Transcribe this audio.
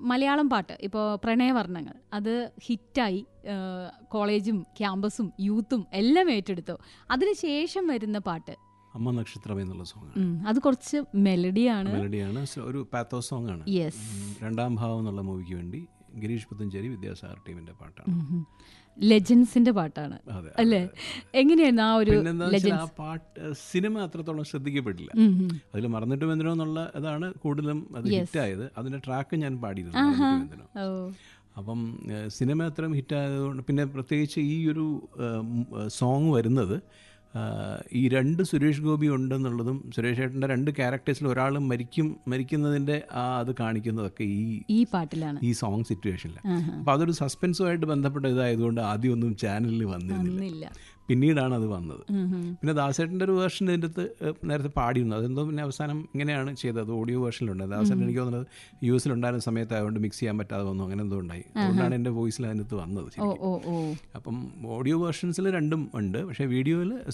മലയാളം പാട്ട് ഇപ്പോൾ പ്രണയവർണ്ണങ്ങൾ അത് ഹിറ്റായി ഏഹ്, കോളേജും ക്യാമ്പസും യൂത്തും എല്ലാം ഏറ്റെടുത്തു അതിനുശേഷം വരുന്ന പാട്ട് അമ്മ നക്ഷത്രം എന്നുള്ള സോങ് ഉം, അത് കുറച്ച് മെലഡിയാണ് മെലഡിയാണ് സ- ഒരു പാത്തോ സോങ് ആണ് യെസ് ഉം, രണ്ടാം ഭാവം എന്നുള്ള മൂവിക്ക് വേണ്ടി ഗിരീഷ് പുത്തഞ്ചേരി വിദ്യാസാഗർ ടീമിന്റെ പാട്ടാണ് ലെജൻസിന്റെ പാട്ടാണ് അതെ അല്ലേ എങ്ങനെയായിരുന്നു ആ ഒരു പിന്നെന്താ വെച്ചാൽ ആ ലെജൻസ് പാട്ട് സിനിമ അത്രത്തോളം ശ്രദ്ധിക്കപ്പെട്ടില്ല ഉം, ഉം. അതിൽ മറന്നിട്ടും എന്തിനോ എന്നുള്ള ഇതാണ് കൂടുതലും അത് Yes. ഹിറ്റായത് അതിന്റെ ട്രാക്ക് ഞാൻ പാടിയിരുന്നു ആഹാ. മറന്നിട്ടും എന്തിനോ ഓ അപ്പം ഏഹ്, സിനിമ അത്രയും ഹിറ്റായതുകൊണ്ട് പിന്നെ പ്രത്യേകിച്ച് ഈ ഒരു സോങ് വരുന്നത് ആഹ്, ഈ രണ്ട് സുരേഷ് ഗോപി ഉണ്ടെന്നുള്ളതും സുരേഷ് ഏട്ടൻ്റെ രണ്ട് ക്യാരക്ടേഴ്സിൽ ഒരാൾ മരിക്കും മരിക്കുന്നതിൻ്റെ ആ അത് കാണിക്കുന്നതൊക്കെ ഈ ഈ പാട്ടിലാണ് ഈ സോങ് സിറ്റുവേഷനിൽ ആഹാ. അപ്പോൾ അതൊരു സസ്പെൻസുമായിട്ട് ബന്ധപ്പെട്ട ഇതായതുകൊണ്ട് ആദ്യമൊന്നും ചാനലിൽ വന്നിരുന്നില്ല ഒന്നില്ല പിന്നീടാണ് അത് വന്നത് ഉം, ഉം. പിന്നെ ദാസേട്ടൻ്റെ ഒരു വേർഷൻ ഇതിൻ്റെ അകത്ത് ഏഹ്, നേരത്തെ പാടിയിരുന്നു അതെന്തോ പിന്നെ അവസാനം ഇങ്ങനെയാണ് ചെയ്തത് ഓഡിയോ വേർഷനിലുണ്ട് ദാസേട്ടൻ എനിക്ക് തോന്നുന്നത് യു എസിലുണ്ടായിരുന്ന സമയത്ത് അതുകൊണ്ട് മിക്സ് ചെയ്യാൻ പറ്റാതെ വന്നു അങ്ങനെ എന്തോ ഉണ്ടായി അതുകൊണ്ടാണ് എൻ്റെ വോയിസിൽ അതിനകത്ത് വന്നത് ഓ ശരിക്കും ഓ ഓ അപ്പം ഓഡിയോ വേർഷൻസിൽ രണ്ടും ഉണ്ട് പക്ഷേ വീഡിയോയിൽ